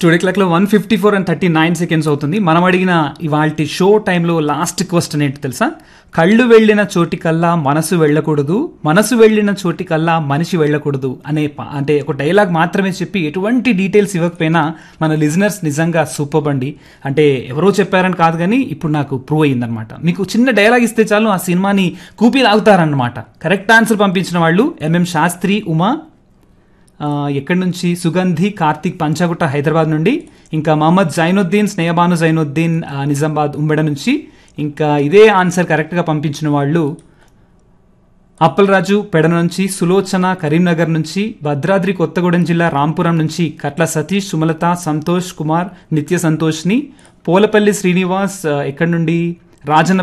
studio క్లాక్లో one fifty four and thirty nine seconds అవుతుంది మనం అడిగిన ఇవాళ షో టైంలో లాస్ట్ క్వశ్చన్ ఏంటి తెలుసా కళ్ళు వెళ్ళిన చోటికల్లా మనసు వెళ్ళకూడదు మనసు వెళ్ళిన చోటికల్లా మనిషి వెళ్ళకూడదు అనే ప- అంటే ఒక డైలాగ్ మాత్రమే చెప్పి ఎటువంటి డీటెయిల్స్ ఇవ్వకపోయినా మన లిజనర్స్ నిజంగా సూపర్ అండి అంటే ఎవరో చెప్పారని కాదు కానీ ఇప్పుడు నాకు ప్రూవ్ అయ్యిందనమాట మీకు చిన్న డైలాగ్ ఇస్తే చాలు ఆ సినిమాని కూపి లాగుతారన్నమాట కరెక్ట్ ఆన్సర్ పంపించిన వాళ్ళు ఎంఎం శాస్త్రి ఉమా ఆ, ఎక్కడి నుంచి సుగంధి కార్తీక్ పంచగుట్ట హైదరాబాద్ నుండి ఇంకా మహమ్మద్ జైనుద్దీన్ స్నేహబాను జైనుద్దీన్ ఆ, నిజామాబాద్ ఉమ్మెడ నుంచి ఇంకా ఇదే ఆన్సర్ కరెక్ట్గా పంపించిన వాళ్ళు అప్పలరాజు పెడ నుంచి సులోచన కరీంనగర్ నుంచి భద్రాద్రి కొత్తగూడెం జిల్లా రాంపురం నుంచి కట్ల సతీష్ సుమలత సంతోష్ కుమార్ నిత్య సంతోష్ని పోలపల్లి శ్రీనివాస్ ఆ, ఎక్కడి నుండి రాజన్న